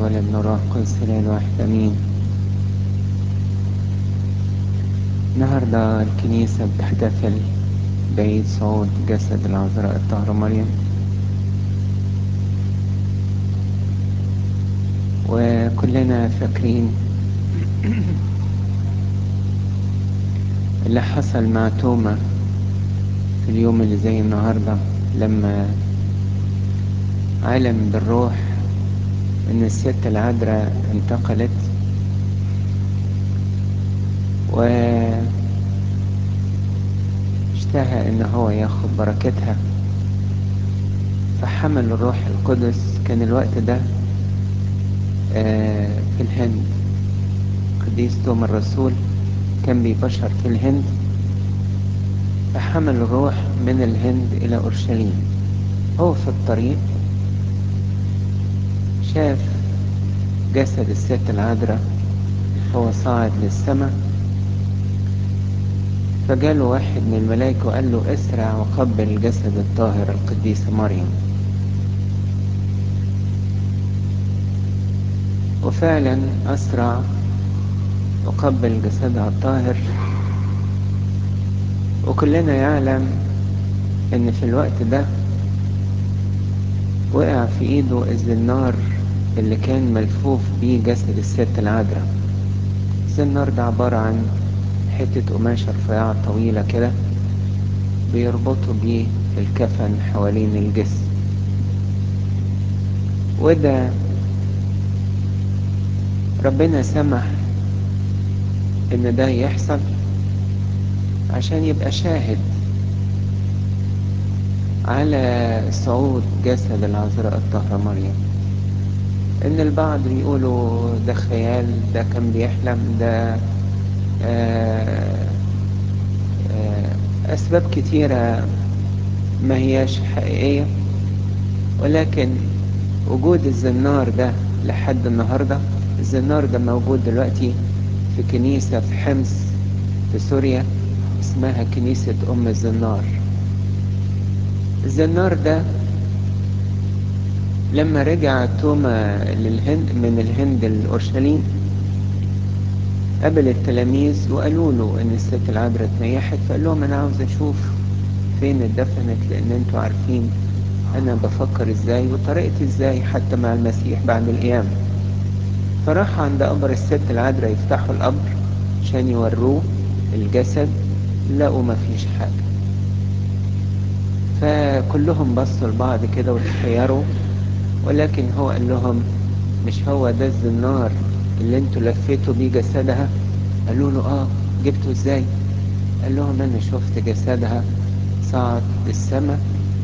والابن والروح القدس الإله واحد أمين النهاردة الكنيسة بتحتفل بعيد صعود جسد العذراء الطاهرة مريم وكلنا فاكرين اللي حصل مع توما في اليوم اللي زي النهاردة لما علم بالروح ان الست العذراء انتقلت و اشتهى ان هو ياخد بركتها فحمل الروح القدس كان الوقت ده في الهند قديس توما الرسول كان بيبشر في الهند فحمل الروح من الهند الى اورشليم هو في الطريق شاف جسد الست العذراء هو صاعد للسماء فجاله واحد من الملائكة وقال له اسرع وقبل الجسد الطاهر القديسة مريم وفعلا أسرع وقبل جسدها الطاهر وكلنا يعلم ان في الوقت ده وقع في ايده الزنار اللي كان ملفوف بيه جسد الست العذراء الزنار ده عبارة عن حتة قماشة رفيعة طويلة كده بيربطوا بيه الكفن حوالين الجسم وده ربنا سمح ان ده يحصل عشان يبقى شاهد على صعود جسد العذراء الطاهرة مريم ان البعض يقولوا ده خيال ده كان بيحلم ده آآ آآ اسباب كتيرة ما هياش حقيقية ولكن وجود الزنار ده لحد النهاردة الزنار ده موجود دلوقتي في كنيسة في حمص في سوريا اسمها كنيسة أم الزنار الزنار ده لما رجع توما للهند من الهند لأورشليم قابل التلاميذ وقالوا له ان الست العذراء اتنيحت فقال لهم انا عاوز اشوف فين اتدفنت لان انتوا عارفين انا بفكر ازاي وطريقتي ازاي حتى مع المسيح بعد القيامة فراح عند قبر الست العذراء يفتحوا القبر عشان يوروه الجسد لقوا مفيش حاجة فكلهم بصوا لبعض كده وتحيروا ولكن هو قال لهم مش هو ده الزنار اللي انتوا لفيتوا بيه جسدها قالوا له اه جبته ازاي قال لهم انا شفت جسدها صعد للسماء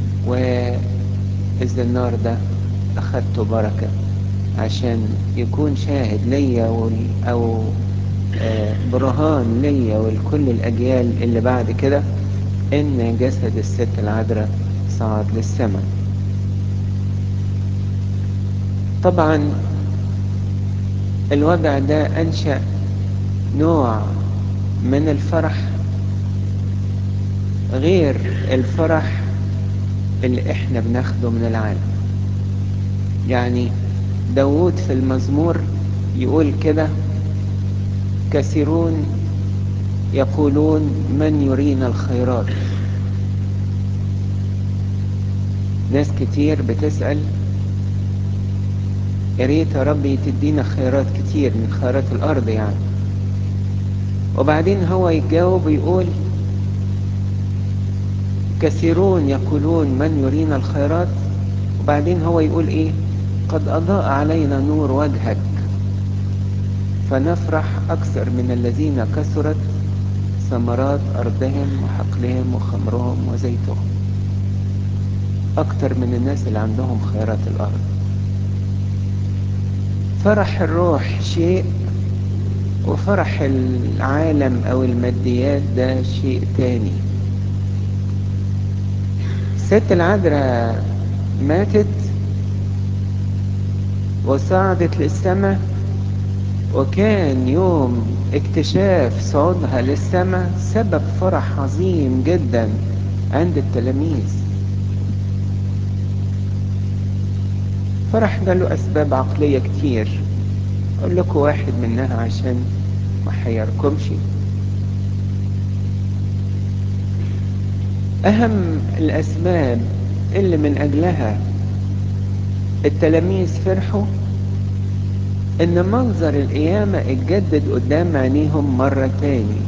والزنار ده اخدته بركة عشان يكون شاهد ليا او آه برهان ليا ولكل الاجيال اللي بعد كده ان جسد الست العذراء صعد للسماء طبعا الوضع ده انشأ نوع من الفرح غير الفرح اللي احنا بناخده من العالم يعني داود في المزمور يقول كده كثيرون يقولون من يرينا الخيرات ناس كتير بتسأل يا ريت يا ربي تدينا خيرات كتير من خيرات الأرض يعني وبعدين هو يجاوب ويقول كثيرون يقولون من يرينا الخيرات وبعدين هو يقول ايه قد أضاء علينا نور وجهك فنفرح أكثر من الذين كثرت ثمرات أرضهم وحقلهم وخمرهم وزيتهم أكتر من الناس اللي عندهم خيرات الأرض فرح الروح شيء وفرح العالم أو الماديات ده شيء تاني الست العذراء ماتت وصعدت للسماء وكان يوم اكتشاف صعودها للسماء سبب فرح عظيم جدا عند التلاميذ فرح له أسباب عقلية كتير أقول لكم واحد منها عشان ما حيركمش أهم الأسباب اللي من أجلها التلاميذ فرحوا إن منظر القيامة اتجدد قدام عينيهم مرة تاني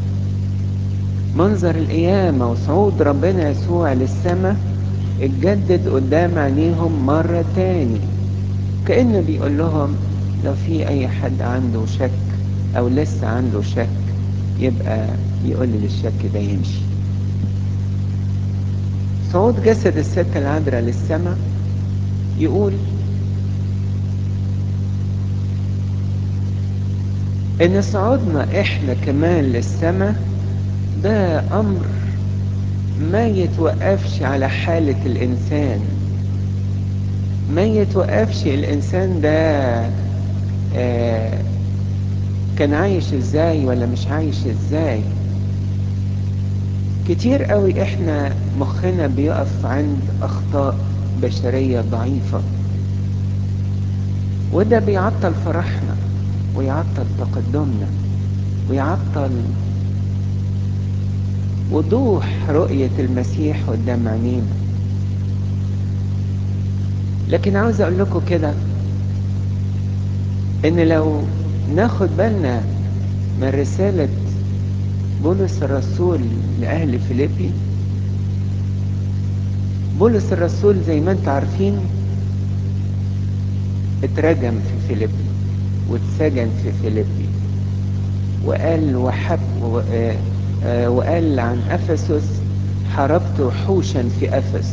منظر القيامة وصعود ربنا يسوع للسماء اتجدد قدام عينيهم مرة تاني كأنه بيقول لهم لو في أي حد عنده شك أو لسه عنده شك يبقى يقول لي للشك ده يمشي صعود جسد الست العذراء للسماء يقول ان صعودنا احنا كمان للسماء ده امر ما يتوقفش على حالة الانسان ما يتوقفش الانسان ده آه كان عايش ازاي ولا مش عايش ازاي كتير قوي احنا مخنا بيقف عند اخطاء بشرية ضعيفة وده بيعطل فرحنا ويعطل تقدمنا ويعطل وضوح رؤية المسيح قدام عينينا لكن عاوز اقول لكم كده ان لو ناخد بالنا من رسالة بولس الرسول لأهل فيليبي بولس الرسول زي ما انتم عارفين اترجم في فيليبي واتسجن في فيليبي وقال وحب وقال عن افسس حاربت وحوشا في افسس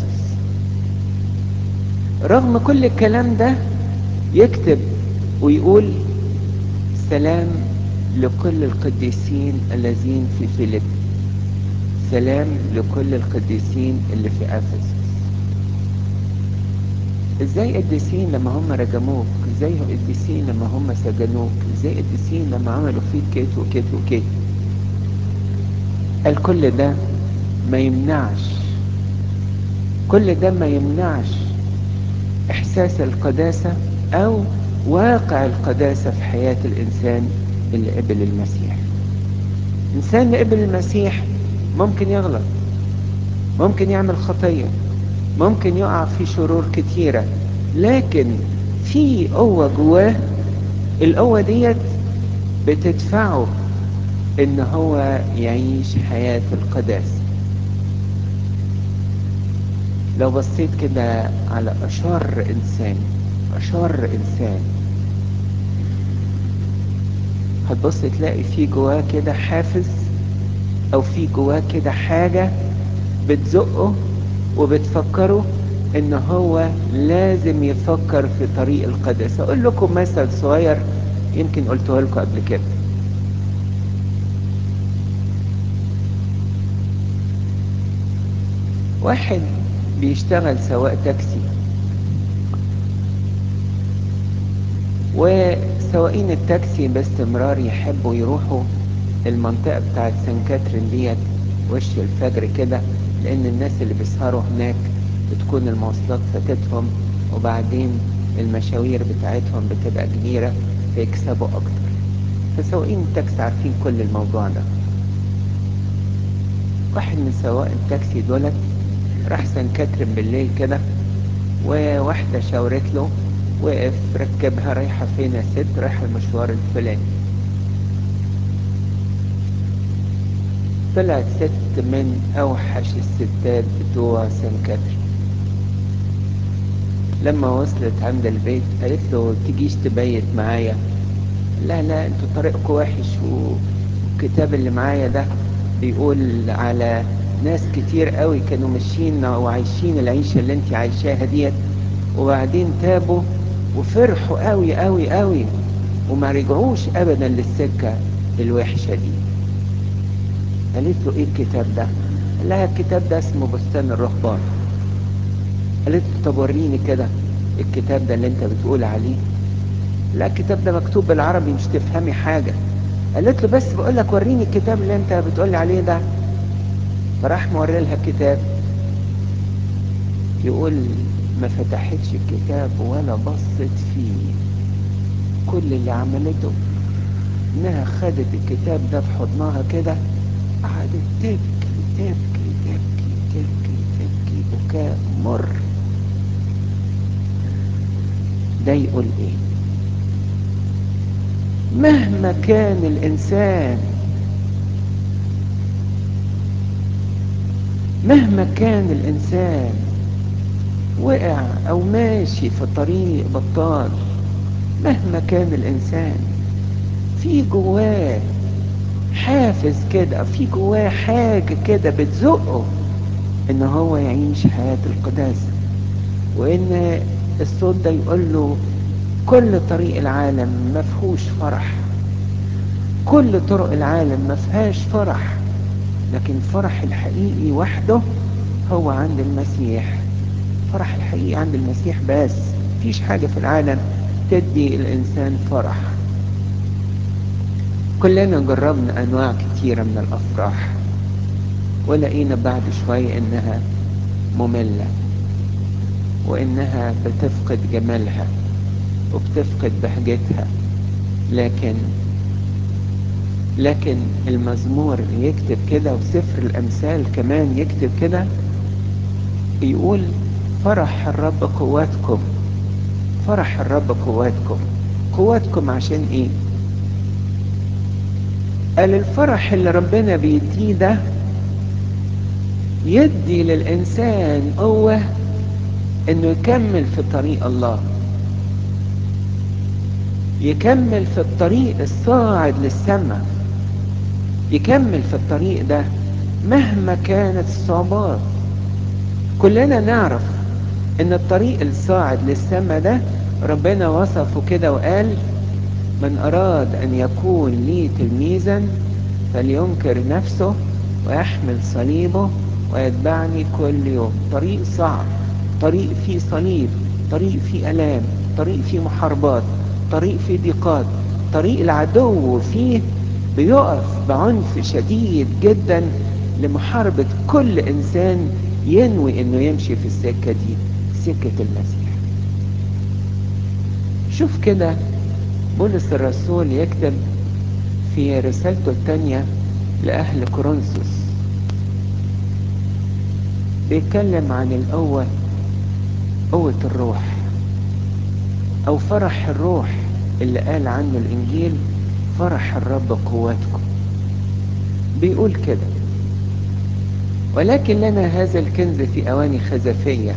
رغم كل الكلام ده يكتب ويقول سلام لكل القديسين الذين في فيليب سلام لكل القديسين اللي في افسس ازاي قديسين لما هم رجموك ازاي قديسين لما هم سجنوك ازاي قديسين لما عملوا فيك كيت وكيت وكيت قال كل ده ما يمنعش كل ده ما يمنعش احساس القداسة او واقع القداسة في حياة الانسان اللي قبل المسيح الانسان اللي قبل المسيح ممكن يغلط ممكن يعمل خطيه ممكن يقع في شرور كتيرة لكن في قوة جواه القوة ديت بتدفعه ان هو يعيش حياة القداسة لو بصيت كده على اشر انسان اشر انسان هتبص تلاقي في جواه كده حافز او في جواه كده حاجة بتزقه وبتفكروا ان هو لازم يفكر في طريق القداسة اقول لكم مثل صغير يمكن قلته لكم قبل كده واحد بيشتغل سواق تاكسي وسواقين التاكسي باستمرار يحبوا يروحوا المنطقة بتاعت سان كاترين ديت وش الفجر كده لان الناس اللي بيسهروا هناك بتكون المواصلات فاتتهم وبعدين المشاوير بتاعتهم بتبقى كبيرة فيكسبوا اكتر فسواقين التاكسي عارفين كل الموضوع ده واحد من سواق التاكسي دولت راح سان كاترين بالليل كده وواحدة شاورت له وقف ركبها رايحة فين يا ست رايحة المشوار الفلاني طلعت ست من اوحش الستات بتوع سان كاترين لما وصلت عند البيت قالت له تجيش تبيت معايا لا لا انتوا طريقكم وحش والكتاب اللي معايا ده بيقول على ناس كتير قوي كانوا ماشيين وعايشين العيشة اللي انت عايشاها ديت وبعدين تابوا وفرحوا قوي قوي قوي وما رجعوش ابدا للسكة الوحشة دي قالت له ايه الكتاب ده قال لها الكتاب ده اسمه بستان الرهبان قالت له طب وريني كده الكتاب ده اللي انت بتقول عليه لا الكتاب ده مكتوب بالعربي مش تفهمي حاجة قالت له بس بقول لك وريني الكتاب اللي انت بتقول عليه ده فراح موري لها الكتاب يقول ما فتحتش الكتاب ولا بصت فيه كل اللي عملته انها خدت الكتاب ده في حضنها كده قعدت تبكي تبكي تبكي تبكي تبكي بكاء مر ده يقول ايه مهما كان الانسان مهما كان الانسان وقع او ماشي في طريق بطال مهما كان الانسان في جواه حافز كده في جواه حاجة كده بتزقه ان هو يعيش حياة القداسة وان الصوت ده يقول له كل طريق العالم ما فيهوش فرح كل طرق العالم ما فيهاش فرح لكن فرح الحقيقي وحده هو عند المسيح فرح الحقيقي عند المسيح بس مفيش حاجة في العالم تدي الإنسان فرح كلنا جربنا أنواع كتيرة من الأفراح ولقينا بعد شوية إنها مملة وإنها بتفقد جمالها وبتفقد بهجتها لكن لكن المزمور يكتب كده وسفر الأمثال كمان يكتب كده يقول فرح الرب قواتكم فرح الرب قواتكم قواتكم عشان ايه قال الفرح اللي ربنا بيديه ده يدي للإنسان قوة انه يكمل في طريق الله يكمل في الطريق الصاعد للسماء يكمل في الطريق ده مهما كانت الصعوبات كلنا نعرف ان الطريق الصاعد للسماء ده ربنا وصفه كده وقال من اراد ان يكون لي تلميذا فلينكر نفسه ويحمل صليبه ويتبعني كل يوم طريق صعب طريق فيه صليب طريق فيه الام طريق فيه محاربات طريق فيه ضيقات طريق العدو فيه بيقف بعنف شديد جدا لمحاربة كل انسان ينوي انه يمشي في السكة دي سكة المسيح شوف كده بولس الرسول يكتب في رسالته الثانية لأهل كورنثوس بيتكلم عن القوة قوة الروح أو فرح الروح اللي قال عنه الإنجيل فرح الرب قواتكم بيقول كده ولكن لنا هذا الكنز في أواني خزفية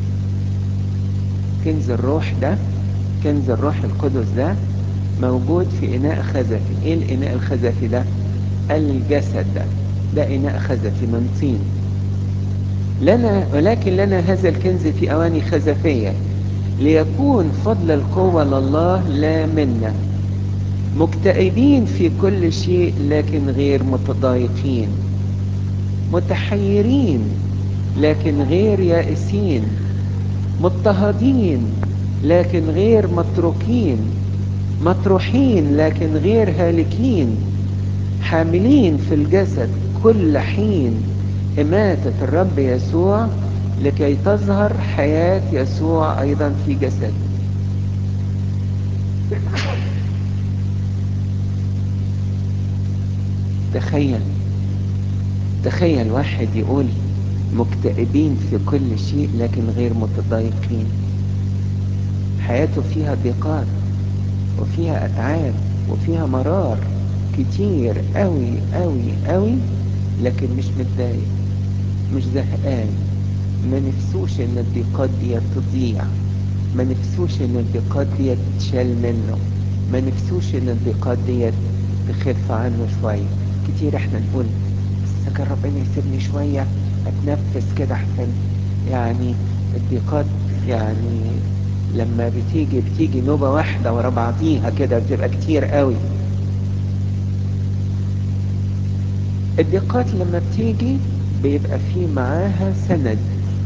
كنز الروح ده كنز الروح القدس ده موجود في إناء خزفي إيه الإناء الخزفي ده الجسد ده ده إناء خزفي من طين لنا ولكن لنا هذا الكنز في أواني خزفية ليكون فضل القوة لله لا منا مكتئبين في كل شيء لكن غير متضايقين متحيرين لكن غير يائسين مضطهدين لكن غير متروكين مطروحين لكن غير هالكين حاملين في الجسد كل حين إماتة الرب يسوع لكي تظهر حياة يسوع أيضا في جسد تخيل تخيل واحد يقول مكتئبين في كل شيء لكن غير متضايقين حياته فيها ضيقات وفيها أتعاب وفيها مرار كتير قوي قوي قوي لكن مش متضايق مش زهقان ما نفسوش ان الضيقات دي تضيع ما نفسوش ان الضيقات دي تشال منه ما نفسوش ان الضيقات دي تخف عنه شوية كتير احنا نقول بس كان ربنا يسيبني شوية اتنفس كده احسن يعني الضيقات يعني لما بتيجي بتيجي نوبة واحدة ورا بعضيها كده بتبقى كتير قوي الضيقات لما بتيجي بيبقى في معاها سند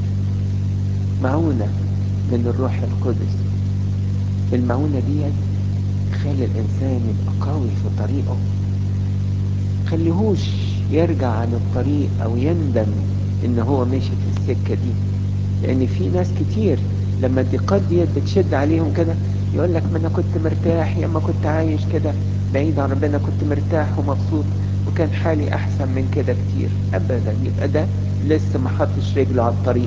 معونة من الروح القدس المعونة دي تخلي الإنسان يبقى قوي في طريقه خليهوش يرجع عن الطريق أو يندم إن هو ماشي في السكة دي لأن في ناس كتير لما الضيقات ديت بتشد عليهم كده يقول لك ما انا كنت مرتاح يا اما كنت عايش كده بعيد عن ربنا كنت مرتاح ومبسوط وكان حالي احسن من كده كتير ابدا يبقى ده لسه ما حطش رجله على الطريق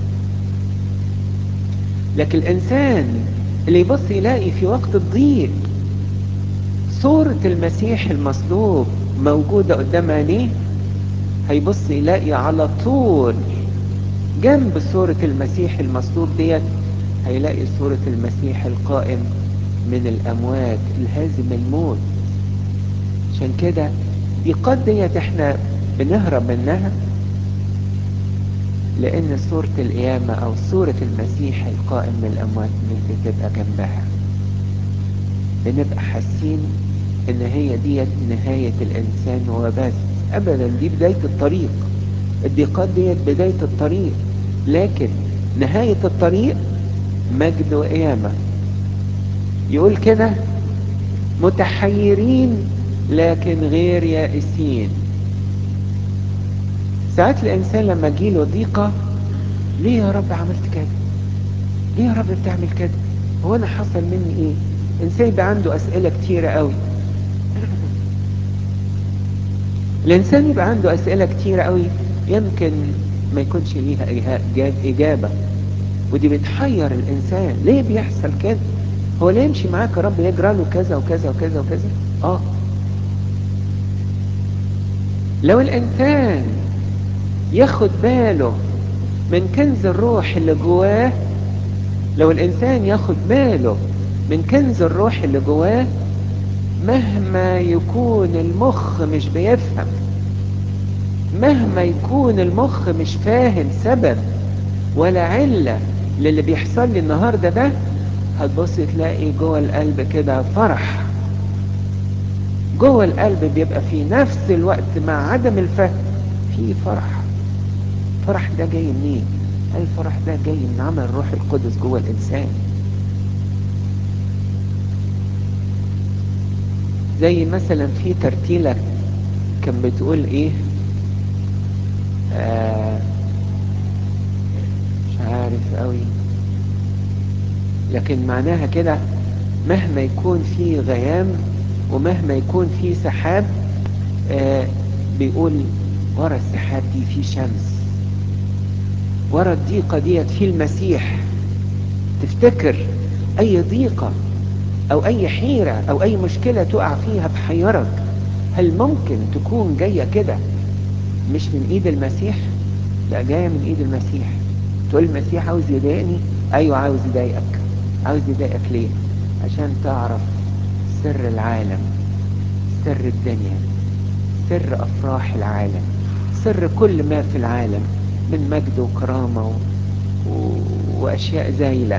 لكن الانسان اللي يبص يلاقي في وقت الضيق صورة المسيح المصلوب موجودة قدام عينيه هيبص يلاقي على طول جنب صورة المسيح المصلوب ديت هيلاقي صورة المسيح القائم من الأموات الهازم الموت عشان كده الضيقات ديت احنا بنهرب منها لأن صورة القيامة أو صورة المسيح القائم من الأموات مش بتبقى جنبها بنبقى حاسين إن هي ديت نهاية الإنسان وبس أبدا دي بداية الطريق الضيقات ديت بداية الطريق لكن نهاية الطريق مجد وقيامة يقول كده متحيرين لكن غير يائسين ساعات الإنسان لما تجيله ضيقة ليه يا رب عملت كده ليه يا رب بتعمل كده هو أنا حصل مني إيه الإنسان يبقى عنده أسئلة كتيرة قوي الإنسان يبقى عنده أسئلة كتيرة قوي يمكن ما يكونش ليها إجابة ودي بتحير الإنسان ليه بيحصل كده هو ليه يمشي معاك يا رب يجرى له كذا وكذا وكذا وكذا آه لو الإنسان ياخد باله من كنز الروح اللي جواه لو الإنسان ياخد باله من كنز الروح اللي جواه مهما يكون المخ مش بيفهم مهما يكون المخ مش فاهم سبب ولا علة للي بيحصل لي النهاردة ده هتبص تلاقي جوه القلب كده فرح جوه القلب بيبقى في نفس الوقت مع عدم الفهم في فرح الفرح ده جاي منين الفرح ده جاي من عمل الروح القدس جوه الانسان زي مثلا في ترتيلة كان بتقول ايه آه مش عارف قوي لكن معناها كده مهما يكون في غيام ومهما يكون في سحاب آه بيقول ورا السحاب دي في شمس ورا الضيقة ديت في المسيح تفتكر اي ضيقة او اي حيرة او اي مشكلة تقع فيها تحيرك هل ممكن تكون جاية كده مش من ايد المسيح لا جاية من ايد المسيح تقول المسيح عاوز يضايقني ايوه عاوز يضايقك عاوز يضايقك ليه عشان تعرف سر العالم سر الدنيا سر افراح العالم سر كل ما في العالم من مجد وكرامة و... و... واشياء زايلة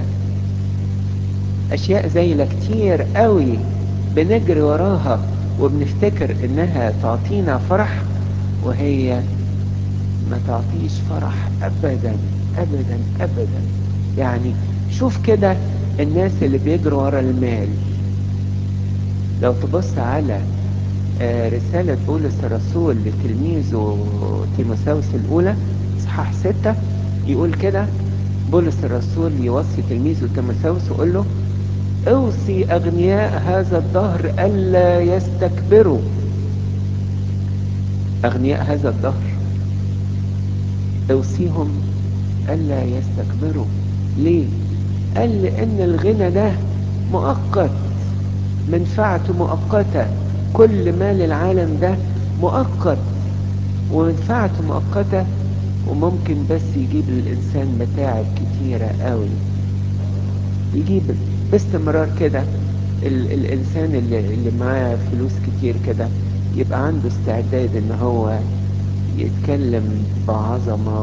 اشياء زايلة كتير قوي بنجري وراها وبنفتكر انها تعطينا فرح وهي ما تعطيش فرح ابدا ابدا ابدا يعني شوف كده الناس اللي بيجروا ورا المال لو تبص على رسالة بولس الرسول لتلميذه تيموساوس الأولى إصحاح ستة يقول كده بولس الرسول يوصي تلميذه تيموساوس ويقول له اوصي أغنياء هذا الدهر ألا يستكبروا أغنياء هذا الدهر اوصيهم ألا يستكبروا ليه؟ قال لأن الغنى ده مؤقت منفعته مؤقتة كل مال العالم ده مؤقت ومنفعته مؤقتة وممكن بس يجيب للإنسان متاعب كتيرة قوي يجيب باستمرار كده ال الإنسان اللي, اللي معاه فلوس كتير كده يبقى عنده استعداد ان هو يتكلم بعظمة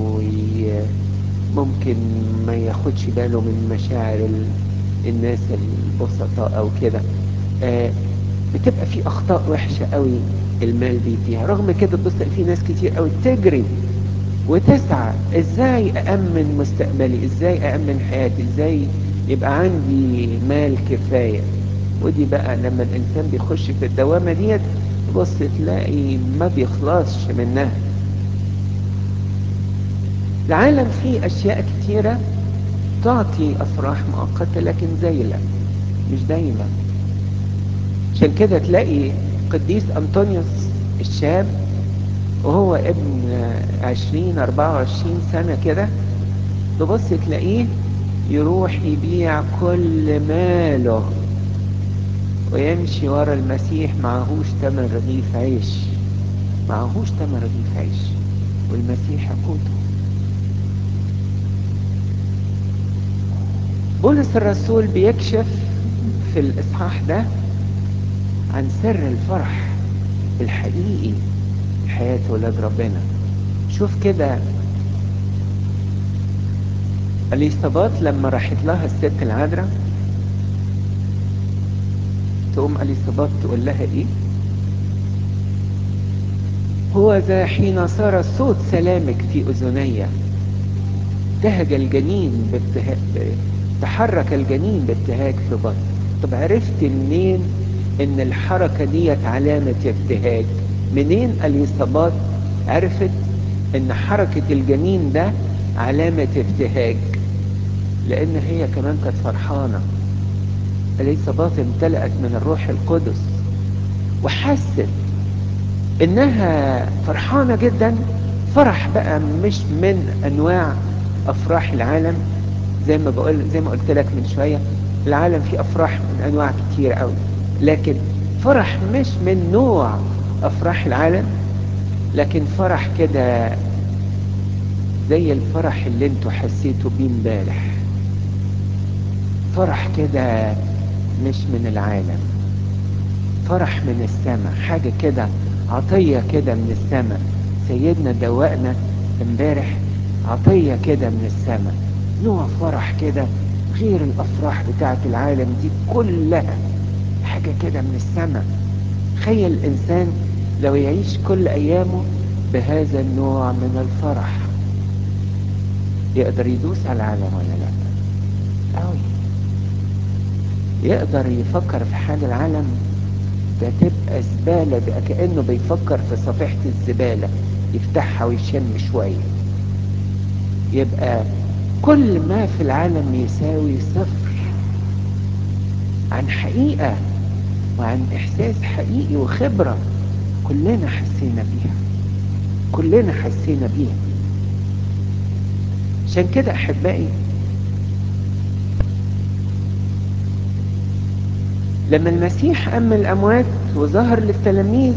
وممكن ما ياخدش باله من مشاعر الناس البسطاء او كده آه بتبقى في اخطاء وحشة قوي المال بيديها رغم كده تبص في ناس كتير قوي تجري وتسعى ازاي اامن مستقبلي ازاي اامن حياتي ازاي يبقى عندي مال كفاية ودي بقى لما الانسان بيخش في الدوامة ديت تبص تلاقي ما بيخلصش منها العالم فيه اشياء كتيرة تعطي افراح مؤقتة لكن زيلة مش دايما عشان كده تلاقي قديس انطونيوس الشاب وهو ابن عشرين اربعة وعشرين سنة كده تبص تلاقيه يروح يبيع كل ماله ويمشي ورا المسيح معهوش تمن رغيف عيش معهوش تمن رغيف عيش والمسيح يقوته بولس الرسول بيكشف في الاصحاح ده عن سر الفرح الحقيقي في حياة ولاد ربنا شوف كده اليصابات لما راحت لها الست العذراء تقوم اليصابات تقول لها ايه هو ذا حين صار صوت سلامك في اذني ابتهج الجنين بابتهاج تحرك الجنين بابتهاج في بطن طب عرفت منين ان الحركة ديت علامة ابتهاج منين اليصابات عرفت ان حركة الجنين ده علامة ابتهاج لان هي كمان كانت فرحانة اليصابات امتلأت من الروح القدس وحست انها فرحانة جدا فرح بقى مش من انواع افراح العالم زي ما بقول زي ما قلت لك من شوية العالم فيه افراح من انواع كتير قوي لكن فرح مش من نوع افراح العالم لكن فرح كده زي الفرح اللي انتوا حسيتوا بيه امبارح فرح كده مش من العالم فرح من السماء حاجة كده عطية كده من السماء سيدنا دوقنا امبارح عطية كده من السماء نوع فرح كده غير الافراح بتاعت العالم دي كلها حاجة كده من السماء تخيل الانسان لو يعيش كل ايامه بهذا النوع من الفرح يقدر يدوس على العالم ولا لا قوي يقدر يفكر في حاجة العالم ده تبقى زبالة ده كأنه بيفكر في صفيحة الزبالة يفتحها ويشم شوية يبقى كل ما في العالم يساوي صفر عن حقيقة وعن إحساس حقيقي وخبرة كلنا حسينا بيها كلنا حسينا بيها عشان كده أحبائي لما المسيح أم الأموات وظهر للتلاميذ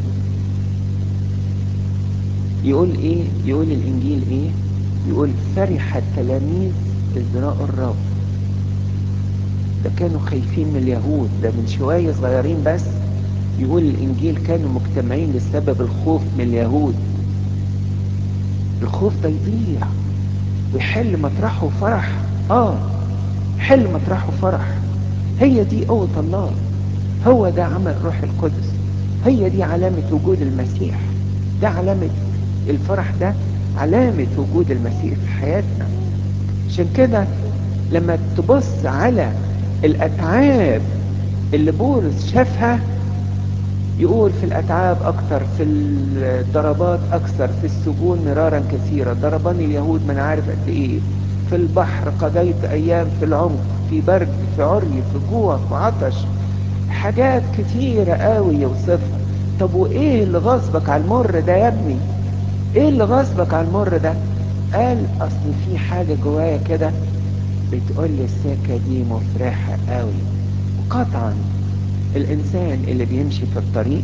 يقول إيه يقول الإنجيل إيه يقول فرح التلاميذ إذ رأوا الرب ده كانوا خايفين من اليهود ده من شوية صغيرين بس يقول الإنجيل كانوا مجتمعين لسبب الخوف من اليهود الخوف ده يضيع ويحل مطرحه فرح آه حل مطرحه فرح هي دي قوة الله هو ده عمل روح القدس هي دي علامة وجود المسيح ده علامة الفرح ده علامة وجود المسيح في حياتنا عشان كده لما تبص على الأتعاب اللي بولس شافها يقول في الأتعاب أكثر في الضربات أكثر في السجون مرارا كثيرا ضربني اليهود من عارف قد إيه في البحر قضيت أيام في العمق في برد في عري في جوع في عطش حاجات كتيرة قوي يوصفها طب وإيه اللي غصبك على المر ده يا ابني إيه اللي غصبك على المر ده قال أصل في حاجة جوايا كده بتقول لي السكة دي مفرحة قوي وقطعا الإنسان اللي بيمشي في الطريق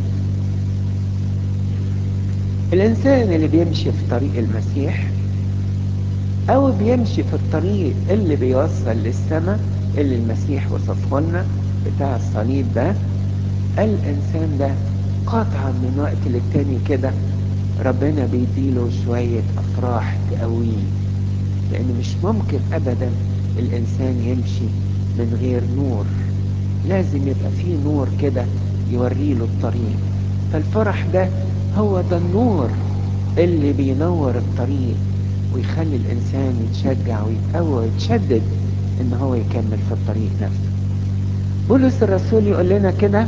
الإنسان اللي بيمشي في طريق المسيح أو بيمشي في الطريق اللي بيوصل للسماء اللي المسيح وصفه لنا بتاع الصليب ده الإنسان ده قطعا من وقت للتاني كده ربنا بيديله شوية أفراح تقويه لأن مش ممكن أبدا الإنسان يمشي من غير نور لازم يبقى فيه نور كده يوريله الطريق فالفرح ده هو ده النور اللي بينور الطريق ويخلي الإنسان يتشجع ويتقوى ويتشدد إن هو يكمل في الطريق نفسه بولس الرسول يقول لنا كده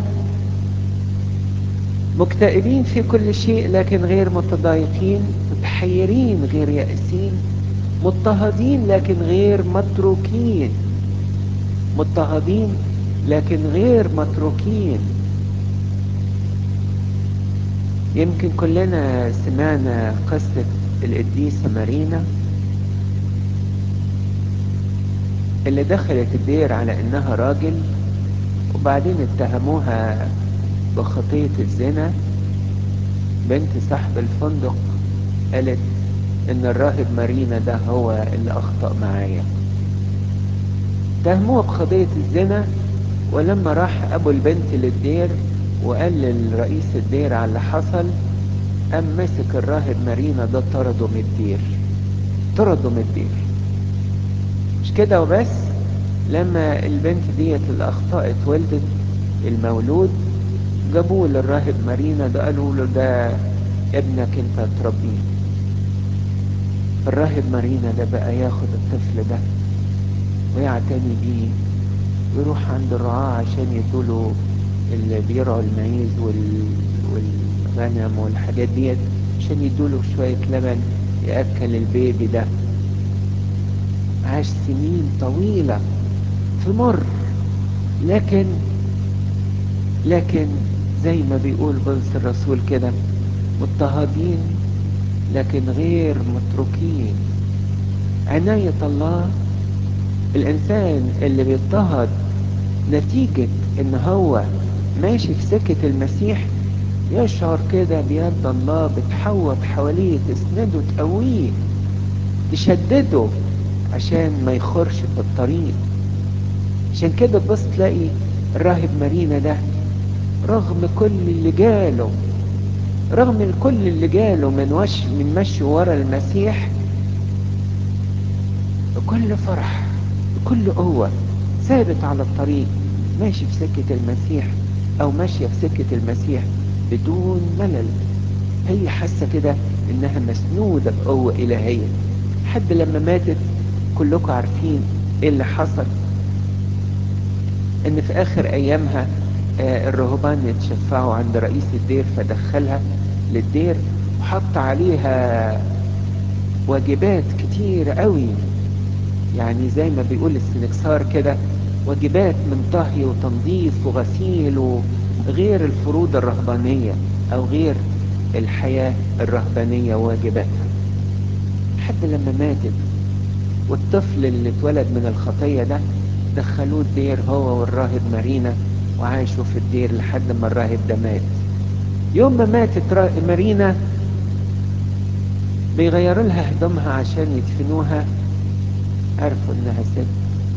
مكتئبين في كل شيء لكن غير متضايقين متحيرين غير يائسين مضطهدين لكن غير متروكين مضطهدين لكن غير متروكين يمكن كلنا سمعنا قصة القديسة مارينا اللي دخلت الدير على انها راجل وبعدين اتهموها بخطية الزنا بنت صاحب الفندق قالت ان الراهب مارينا ده هو اللي اخطأ معايا اتهموها بخطية الزنا ولما راح ابو البنت للدير وقال للرئيس الدير على اللي حصل قام مسك الراهب مارينا ده طرده من الدير طرده من الدير مش كده وبس لما البنت ديت اللي اخطأت ولدت المولود جابوه للراهب مارينا ده قالوا له ده ابنك انت تربيه الراهب مارينا ده بقى ياخد الطفل ده ويعتني بيه ويروح عند الرعاة عشان يدوله اللي بيرعوا المعيز وال... والغنم والحاجات ديت عشان يدوله شوية لبن يأكل البيبي ده عاش سنين طويلة في مر لكن لكن زي ما بيقول بولس الرسول كده مضطهدين لكن غير متروكين عناية الله الإنسان اللي بيضطهد نتيجة إن هو ماشي في سكة المسيح يشعر كده بيد الله بتحوط حواليه تسنده تقويه تشدده عشان ما يخرش في الطريق عشان كده تبص تلاقي الراهب مارينا ده رغم كل اللي جاله رغم كل اللي جاله من وش من مشي ورا المسيح بكل فرح بكل قوة ثابت على الطريق ماشي في سكة المسيح او ماشية في سكة المسيح بدون ملل هي حاسة كده انها مسنودة بقوة الهية حد لما ماتت كلكم عارفين ايه اللي حصل ان في اخر ايامها آه الرهبان يتشفعوا عند رئيس الدير فدخلها للدير وحط عليها واجبات كتير قوي يعني زي ما بيقول السنكسار كده واجبات من طهي وتنظيف وغسيل وغير الفروض الرهبانية او غير الحياة الرهبانية وواجباتها لحد لما ماتت والطفل اللي اتولد من الخطية ده دخلوه الدير هو والراهب مارينا وعاشوا في الدير لحد ما الراهب ده مات يوم ما ماتت مارينا بيغيروا لها هدومها عشان يدفنوها عرفوا انها ست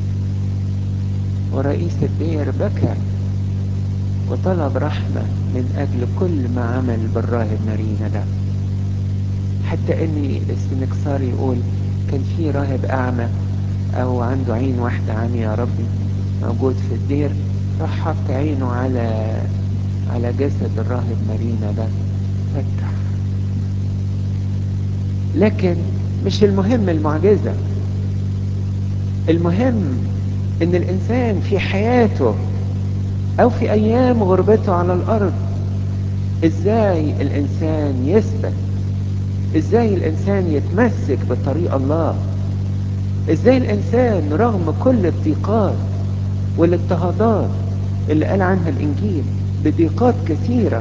ورئيس الدير بكى وطلب رحمة من اجل كل ما عمل بالراهب مارينا ده حتى ان السنكسار يقول كان في راهب اعمى او عنده عين واحدة عمي يا ربي موجود في الدير راح حط عينه على على جسد الراهب مارينا ده فتح لكن مش المهم المعجزة المهم ان الانسان في حياته او في ايام غربته على الارض ازاي الانسان يثبت ازاي الانسان يتمسك بطريق الله ازاي الانسان رغم كل الضيقات والاضطهادات اللي قال عنها الانجيل بضيقات كثيرة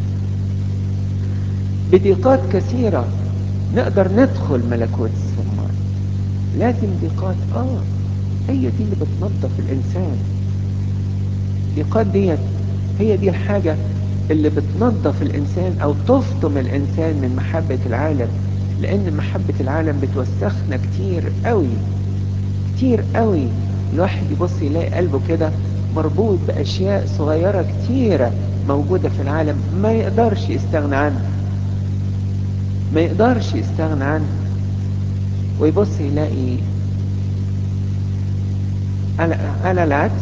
بضيقات كثيرة نقدر ندخل ملكوت السماء لازم ضيقات اه هي دي اللي بتنظف الانسان الضيقات ديت هي دي الحاجة اللي بتنظف الانسان او تفطم الانسان من محبة العالم لان محبة العالم بتوسخنا كتير قوي كتير قوي الواحد يبص يلاقي قلبه كده مربوط باشياء صغيرة كتيرة موجودة في العالم ما يقدرش يستغنى عنها ما يقدرش يستغنى عنها ويبص يلاقي على, على العكس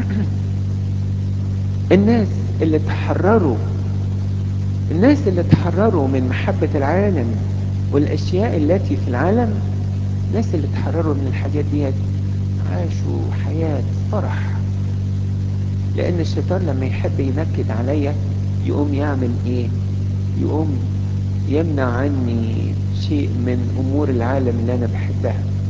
الناس اللي تحرروا الناس اللي تحرروا من محبة العالم والاشياء التي في العالم الناس اللي تحرروا من الحاجات ديت عاشوا حياة فرح لان الشيطان لما يحب ينكد عليا يقوم يعمل ايه يقوم يمنع عني شيء من امور العالم اللي انا بحبها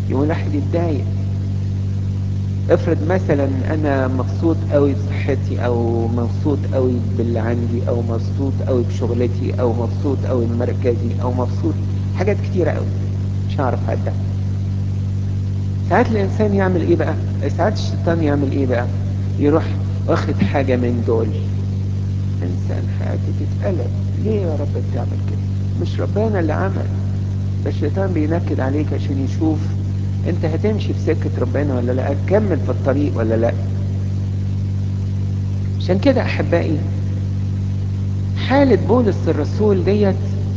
يقول واحد يتضايق افرض مثلا انا مبسوط قوي بصحتي او مبسوط قوي باللي عندي او مبسوط قوي بشغلتي او مبسوط قوي بمركزي او مبسوط حاجات كتيرة قوي مش هعرف عدها ساعات الانسان يعمل ايه بقى ساعات الشيطان يعمل ايه بقى يروح واخد حاجة من دول انسان حياتي تتقلب ليه يا رب بتعمل كده مش ربنا اللي عمل ده الشيطان بينكد عليك عشان يشوف انت هتمشي في سكة ربنا ولا لا تكمل في الطريق ولا لا عشان كده احبائي حالة بولس الرسول ديت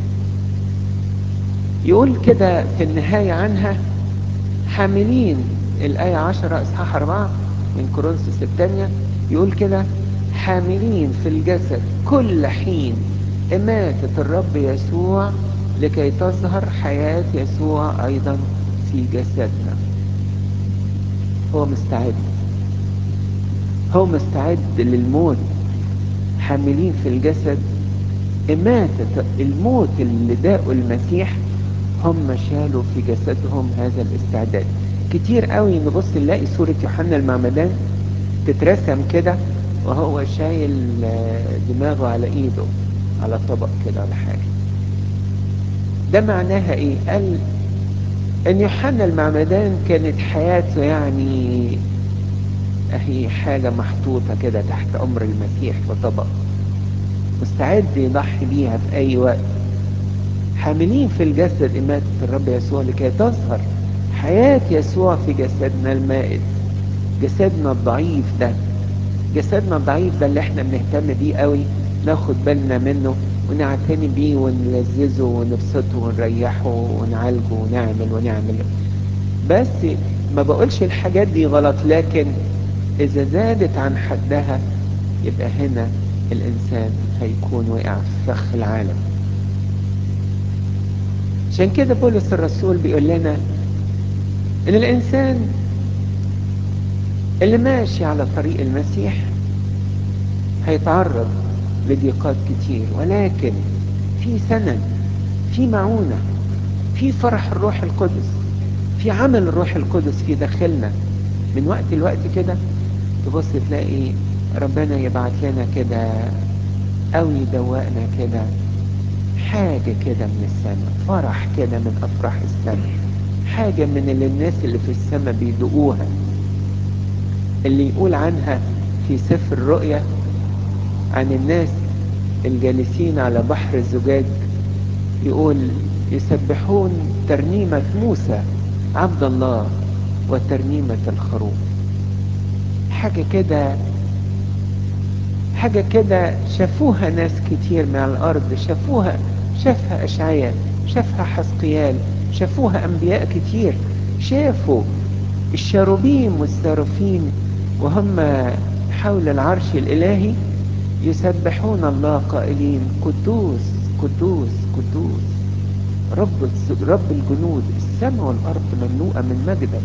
يقول كده في النهاية عنها حاملين الآية عشرة إصحاح أربعة من كورنثوس الثانية يقول كده حاملين في الجسد كل حين إماتة الرب يسوع لكي تظهر حياة يسوع أيضا في جسدنا هو مستعد هو مستعد للموت حاملين في الجسد إماتة الموت اللي داقوا المسيح هم شالوا في جسدهم هذا الاستعداد كتير قوي نبص نلاقي صورة يوحنا المعمدان تترسم كده وهو شايل دماغه على ايده على طبق كده ولا حاجة ده معناها ايه قال ان يوحنا المعمدان كانت حياته يعني هي حاجة محطوطة كده تحت امر المسيح في طبق مستعد يضحي بيها في اي وقت حاملين في الجسد إماتة الرب يسوع لكي تظهر حياة يسوع في جسدنا المائت جسدنا الضعيف ده جسدنا الضعيف ده اللي احنا بنهتم بيه قوي ناخد بالنا منه ونعتني بيه ونلذذه ونبسطه ونريحه ونعالجه ونعمل ونعمل بس ما بقولش الحاجات دي غلط لكن اذا زادت عن حدها يبقى هنا الانسان هيكون وقع في فخ العالم عشان كده بولس الرسول بيقول لنا ان الانسان اللي ماشي على طريق المسيح هيتعرض لضيقات كتير ولكن في سند في معونة في فرح الروح القدس في عمل الروح القدس في داخلنا من وقت لوقت كده تبص تلاقي ربنا يبعت لنا كده او يدوقنا كده حاجة كده من السماء فرح كده من افراح السماء حاجة من اللي الناس اللي في السماء بيدوقوها اللي يقول عنها في سفر الرؤيا عن الناس الجالسين على بحر الزجاج يقول يسبحون ترنيمة موسى عبد الله وترنيمة الخروف حاجة كده حاجة كده شافوها ناس كتير من الأرض شافوها شافها أشعياء شافها حسقيال شافوها أنبياء كتير شافوا الشاروبيم والسرافين وهم حول العرش الإلهي يسبحون الله قائلين قدوس قدوس قدوس رب رب الجنود السماء والأرض مملوءة من مجدك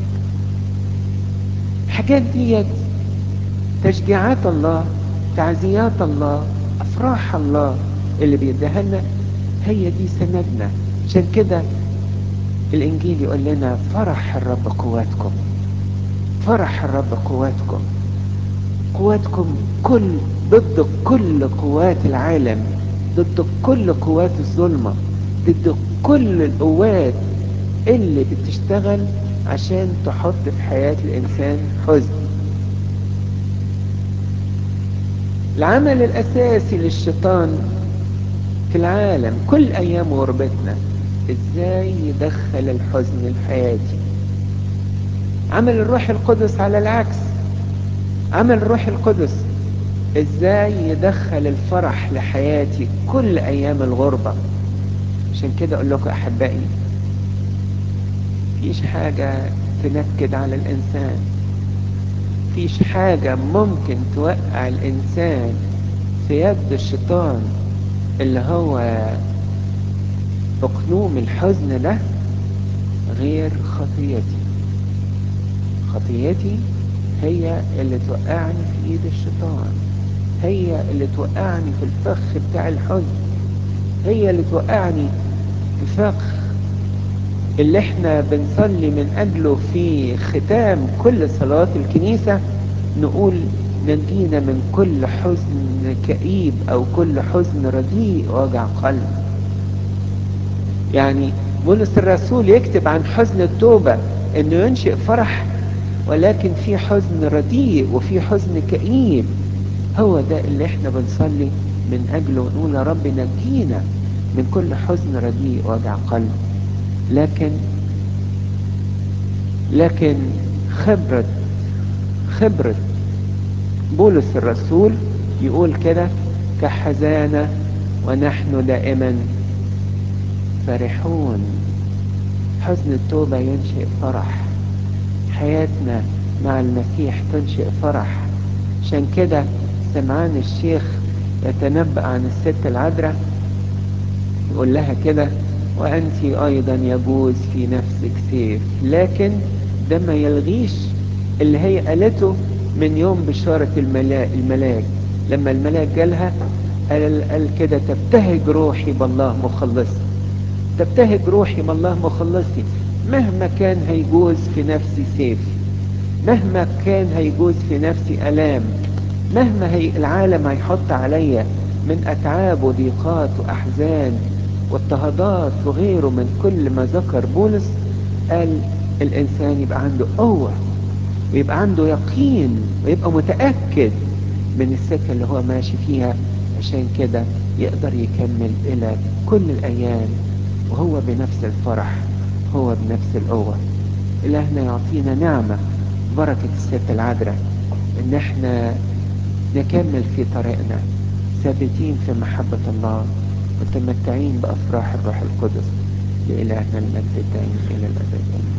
حاجات ديت تشجيعات الله تعزيات الله أفراح الله اللي بيديها لنا هي دي سندنا عشان كده الإنجيل يقول لنا فرح الرب قواتكم فرح الرب قواتكم قواتكم كل ضد كل قوات العالم ضد كل قوات الظلمة ضد كل القوات اللي بتشتغل عشان تحط في حياة الإنسان حزن العمل الأساسي للشيطان في العالم كل أيام غربتنا إزاي يدخل الحزن لحياتي عمل الروح القدس على العكس عمل الروح القدس ازاي يدخل الفرح لحياتي كل ايام الغربة عشان كده اقول لكم احبائي فيش حاجة تنكد على الانسان فيش حاجة ممكن توقع الانسان في يد الشيطان اللي هو اقنوم الحزن ده غير خطيتي خطيتي هي اللي توقعني في ايد الشيطان هي اللي توقعني في الفخ بتاع الحزن هي اللي توقعني في فخ اللي احنا بنصلي من اجله في ختام كل صلاة الكنيسة نقول نجينا من كل حزن كئيب او كل حزن رديء وجع قلب يعني بولس الرسول يكتب عن حزن التوبة انه ينشئ فرح ولكن في حزن رديء وفي حزن كئيب هو ده اللي احنا بنصلي من اجله نقول يا رب نجينا من كل حزن رديء وجع قلب لكن لكن خبرة خبرة بولس الرسول يقول كده كحزانة ونحن دائما فرحون حزن التوبة ينشئ فرح حياتنا مع المسيح تنشئ فرح عشان كده سمعان الشيخ يتنبأ عن الست العذراء يقول لها كده وأنت أيضا يجوز في نفسك سيف لكن ده ما يلغيش اللي هي قالته من يوم بشارة الملاك, الملاك لما الملاك جالها قال, قال كده تبتهج روحي بالله مخلصي تبتهج روحي بالله مخلصي مهما كان هيجوز في نفسي سيف مهما كان هيجوز في نفسي ألام مهما هي العالم هيحط عليا من أتعاب وضيقات وأحزان واضطهادات وغيره من كل ما ذكر بولس قال الإنسان يبقى عنده قوة ويبقى عنده يقين ويبقى متأكد من السكة اللي هو ماشي فيها عشان كده يقدر يكمل إلى كل الأيام وهو بنفس الفرح هو بنفس القوة إلهنا يعطينا نعمة بركة الست العذراء إن احنا نكمل في طريقنا ثابتين في محبة الله متمتعين بأفراح الروح القدس لإلهنا المجد الدائم إلى الأبد